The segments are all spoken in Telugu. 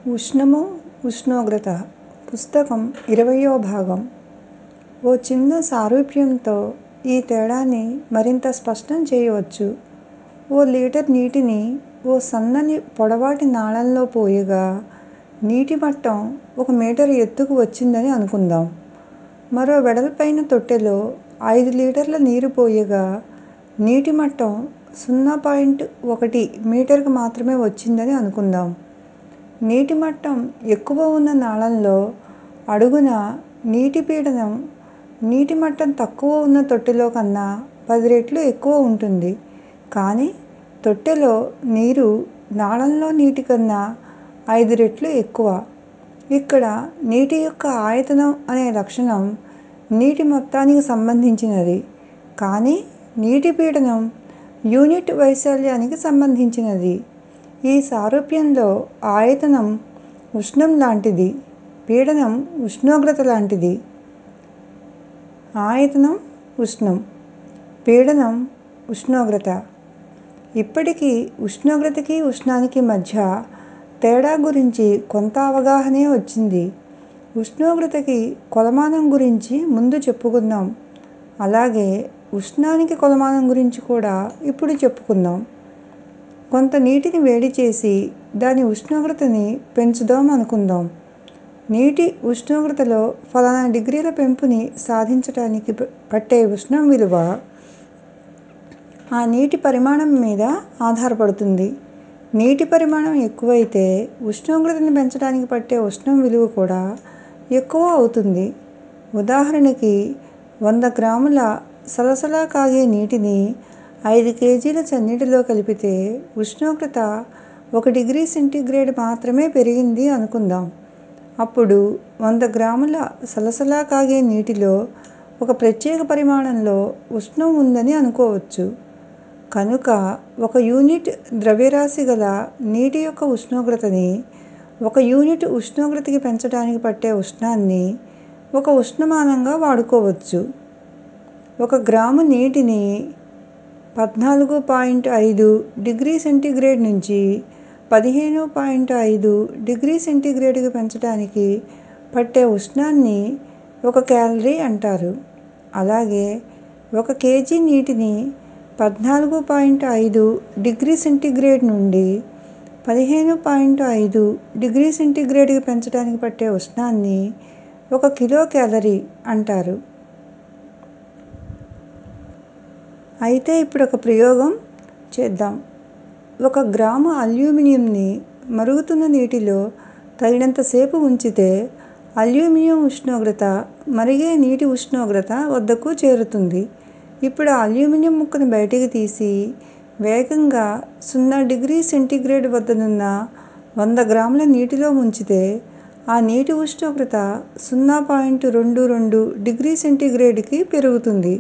ఉష్ణము ఉష్ణోగ్రత పుస్తకం ఇరవయో భాగం ఓ చిన్న సారూప్యంతో ఈ తేడాని మరింత స్పష్టం చేయవచ్చు ఓ లీటర్ నీటిని ఓ సన్నని పొడవాటి నాళంలో పోయగా నీటి మట్టం ఒక మీటరు ఎత్తుకు వచ్చిందని అనుకుందాం. మరో వెడల్పైన తొట్టెలో ఐదు లీటర్ల నీరు పోయగా నీటి మట్టం సున్నా పాయింట్ ఒకటి మీటరుకు మాత్రమే వచ్చిందని అనుకుందాం. నీటి మట్టం ఎక్కువ ఉన్న నాళంలో అడుగున నీటి పీడనం నీటి మట్టం తక్కువ ఉన్న తొట్టెలో కన్నా పది రెట్లు ఎక్కువ ఉంటుంది కానీ తొట్టెలో నీరు నాళంలో నీటి కన్నా ఐదు రెట్లు ఎక్కువ. ఇక్కడ నీటి యొక్క ఆయతనం అనే లక్షణం నీటి మొత్తానికి సంబంధించినది కానీ నీటి పీడనం యూనిట్ వైశాల్యానికి సంబంధించినది. ఈ సారూప్యంలో ఆయతనం ఉష్ణం లాంటిది పీడనం ఉష్ణోగ్రత లాంటిది. ఆయతనం ఉష్ణం పీడనం ఉష్ణోగ్రత ఇప్పటికి ఉష్ణోగ్రతకి ఉష్ణానికి మధ్య తేడా గురించి కొంత అవగాహనే వచ్చింది. ఉష్ణోగ్రతకి కొలమానం గురించి ముందు చెప్పుకున్నాం అలాగే ఉష్ణానికి కొలమానం గురించి కూడా ఇప్పుడు చెప్పుకుందాం. కొంత నీటిని వేడి చేసి దాని ఉష్ణోగ్రతని పెంచుదాం అనుకుందాం. నీటి ఉష్ణోగ్రతలో ఫలానా డిగ్రీల పెంపుని సాధించటానికి పట్టే ఉష్ణం విలువ ఆ నీటి పరిమాణం మీద ఆధారపడుతుంది. నీటి పరిమాణం ఎక్కువైతే ఉష్ణోగ్రతని పెంచటానికి పట్టే ఉష్ణం విలువ కూడా ఎక్కువ అవుతుంది. ఉదాహరణకి వంద గ్రాముల సలసలా కాగే నీటిని ఐదు కేజీల చన్నీటిలో కలిపితే ఉష్ణోగ్రత ఒక డిగ్రీ సెంటీగ్రేడ్ మాత్రమే పెరిగింది అనుకుందాం. అప్పుడు వంద గ్రాముల సలసలా కాగే నీటిలో ఒక ప్రత్యేక పరిమాణంలో ఉష్ణం ఉందని అనుకోవచ్చు. కనుక ఒక యూనిట్ ద్రవ్యరాశి గల నీటి యొక్క ఉష్ణోగ్రతని ఒక యూనిట్ ఉష్ణోగ్రతకి పెంచటానికి పట్టే ఉష్ణాన్ని ఒక ఉష్ణమానంగా వాడుకోవచ్చు. ఒక గ్రాము నీటిని పద్నాలుగు పాయింట్ ఐదు డిగ్రీ సెంటీగ్రేడ్ నుంచి పదిహేను పాయింట్ ఐదు డిగ్రీ సెంటీగ్రేడ్ కి పెంచటానికి పట్టే ఉష్ణాన్ని ఒక కేలరీ అంటారు. అలాగే ఒక కేజీ నీటిని పద్నాలుగు పాయింట్ ఐదు డిగ్రీ సెంటీగ్రేడ్ నుండి పదిహేను పాయింట్ ఐదు డిగ్రీ సెంటీగ్రేడ్ కి పెంచటానికి పట్టే ఉష్ణాన్ని ఒక కిలో కేలరీ అంటారు. అయితే ఇప్పుడొక ప్రయోగం చేద్దాం. ఒక గ్రాము అల్యూమినియం ని మరుగుతున్న నీటిలో తగినంత సేపు ఉంచితే అల్యూమినియం ఉష్ణోగ్రత మరిగే నీటి ఉష్ణోగ్రత వద్దకు చేరుతుంది. ఇప్పుడు ఆ అల్యూమినియం ముక్కను బయటికి తీసి వేగంగా సున్నా డిగ్రీ సెంటీగ్రేడ్ వద్దనున్న వంద గ్రాముల నీటిలో ముంచితే ఆ నీటి ఉష్ణోగ్రత సున్నా పాయింట్ రెండు రెండు డిగ్రీ సెంటీగ్రేడ్ కి పెరుగుతుంది.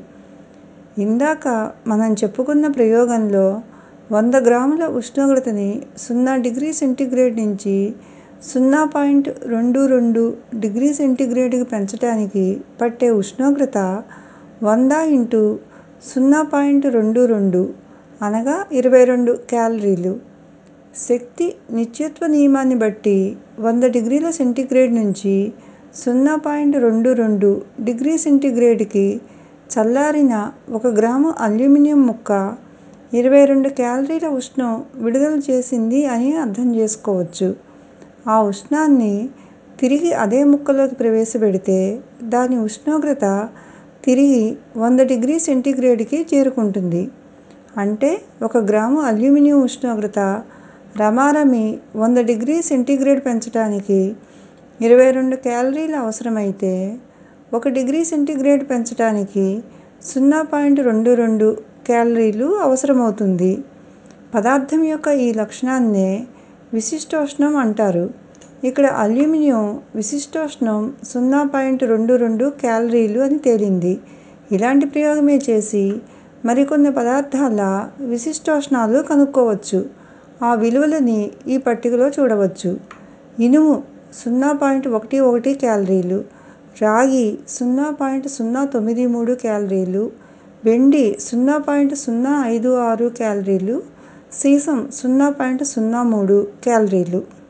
ఇందాక మనం చెప్పుకున్న ప్రయోగంలో వంద గ్రాముల ఉష్ణోగ్రతని సున్నా డిగ్రీ సెంటీగ్రేడ్ నుంచి సున్నా పాయింట్ రెండు రెండు డిగ్రీ సెంటీగ్రేడ్ కి పెంచటానికి పట్టే ఉష్ణోగ్రత వంద ఇంటూ సున్నా పాయింట్ రెండు రెండు అనగా ఇరవై రెండు కేలరీలు. శక్తి నిత్యత్వ నియమాన్ని బట్టి వంద డిగ్రీల సెంటీగ్రేడ్ నుంచి సున్నా పాయింట్ రెండు రెండు డిగ్రీ సెంటీగ్రేడ్ కి చల్లారిన ఒక గ్రాము అల్యూమినియం ముక్క ఇరవై రెండు కేలరీల ఉష్ణం విడుదల చేసింది అని అర్థం చేసుకోవచ్చు. ఆ ఉష్ణాన్ని తిరిగి అదే ముక్కలోకి ప్రవేశపెడితే దాని ఉష్ణోగ్రత తిరిగి వంద డిగ్రీ సెంటీగ్రేడ్ కి చేరుకుంటుంది. అంటే ఒక గ్రాము అల్యూమినియం ఉష్ణోగ్రత రమారమి వంద డిగ్రీ సెంటీగ్రేడ్ పెంచటానికి ఇరవై రెండు కేలరీలు అవసరమైతే ఒక డిగ్రీ సెంటీగ్రేడ్ పెంచటానికి సున్నా పాయింట్ రెండు రెండు కేలరీలు అవసరమవుతుంది. పదార్థం యొక్క ఈ లక్షణాన్నే విశిష్టోష్ణం అంటారు. ఇక్కడ అల్యూమినియం విశిష్టోష్ణం సున్నా పాయింట్ రెండు రెండు కేలరీలు అని తేలింది. ఇలాంటి ప్రయోగమే చేసి మరికొన్ని పదార్థాల విశిష్టోష్ణాలు కనుక్కోవచ్చు. ఆ విలువలని ఈ పట్టికలో చూడవచ్చు. ఇనుము సున్నా పాయింట్ ఒకటి ఒకటి కేలరీలు రాగి సున్నా పాయింట్ సున్నా తొమ్మిది మూడు కేలరీలు వెండి సున్నా పాయింట్ సున్నా ఐదు ఆరు కేలరీలు సీసం సున్నా పాయింట్ సున్నా మూడు కేలరీలు